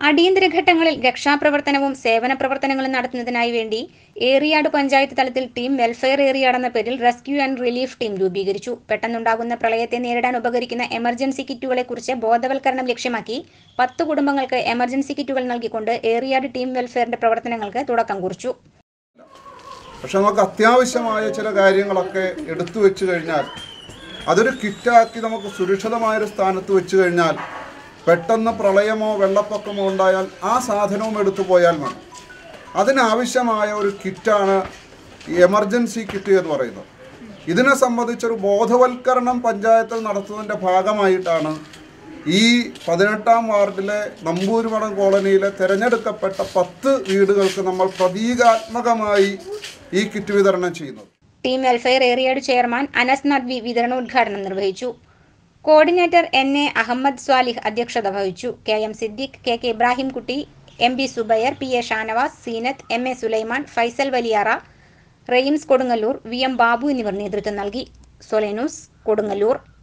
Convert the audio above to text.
അടിയന്തര ഘട്ടങ്ങളിൽ രക്ഷാപ്രവർത്തനവും സേവന പ്രവർത്തനങ്ങളും നടത്തുന്നതിനായി വേണ്ടി ഏറിയാട് പഞ്ചായത്ത് തലത്തിൽ ടീം വെൽഫെയർ ഏറിയാട് എന്ന പേരിൽ റെസ്ക്യൂ ആൻഡ് റിലീഫ് ടീം രൂപീകരിച്ചു പെട്ടെന്നുണ്ടാകുന്ന പ്രളയത്തെ നേരിടാൻ ഉപകരിക്കുന്ന എമർജൻസി കിറ്റുകളെക്കുറിച്ച് ബോധവൽക്കരണം ലക്ഷ്യമാക്കി പത്ത് കുടുംബങ്ങൾക്ക് എമർജൻസി കിറ്റുകൾ നൽകിക്കൊണ്ട് ഏറിയാട് ടീം വെൽഫെയറിന്റെ പ്രവർത്തനങ്ങൾക്ക് തുടക്കം കുറിച്ചു പക്ഷെ നമുക്ക് അത്യാവശ്യമായ ചില കാര്യങ്ങളൊക്കെ എടുത്തു വെച്ച് കഴിഞ്ഞാൽ അതൊരു കിറ്റാക്കി നമുക്ക് സുരക്ഷിതമായൊരു സ്ഥാനത്ത് വെച്ച് കഴിഞ്ഞാൽ പെട്ടെന്ന് പ്രളയമോ വെള്ളപ്പൊക്കമോ ഉണ്ടായാൽ ആ സാധനവും എടുത്തു പോയാൽ മതി അതിനാവശ്യമായ ഒരു കിറ്റാണ് ഈ എമർജൻസി കിറ്റ് എന്ന് പറയുന്നത് ഇതിനെ സംബന്ധിച്ചൊരു ബോധവൽക്കരണം പഞ്ചായത്തിൽ നടത്തുന്നതിൻ്റെ ഭാഗമായിട്ടാണ് ഈ പതിനെട്ടാം വാർഡിലെ നമ്പൂരിമടം കോളനിയിലെ തിരഞ്ഞെടുക്കപ്പെട്ട പത്ത് വീടുകൾക്ക് നമ്മൾ പ്രതീകാത്മകമായി ഈ കിറ്റ് വിതരണം ചെയ്യുന്നത് team welfare Eriyad chairman Anas Nadvi വിതരണോദ്ഘാടനം നിർവഹിച്ചു coordinator N A Ahammed Swalih അധ്യക്ഷത വഹിച്ചു K M Siddique K K Ibrahimkutty M B Zubair P A Shanavas Seenath M A Sulaiman Faisal Valiyara റെയിംസ് കൊടുങ്ങല്ലൂർ വി എം ബാബു എന്നിവർ നേതൃത്വം നൽകി സൊലേനൂസ് കൊടുങ്ങല്ലൂർ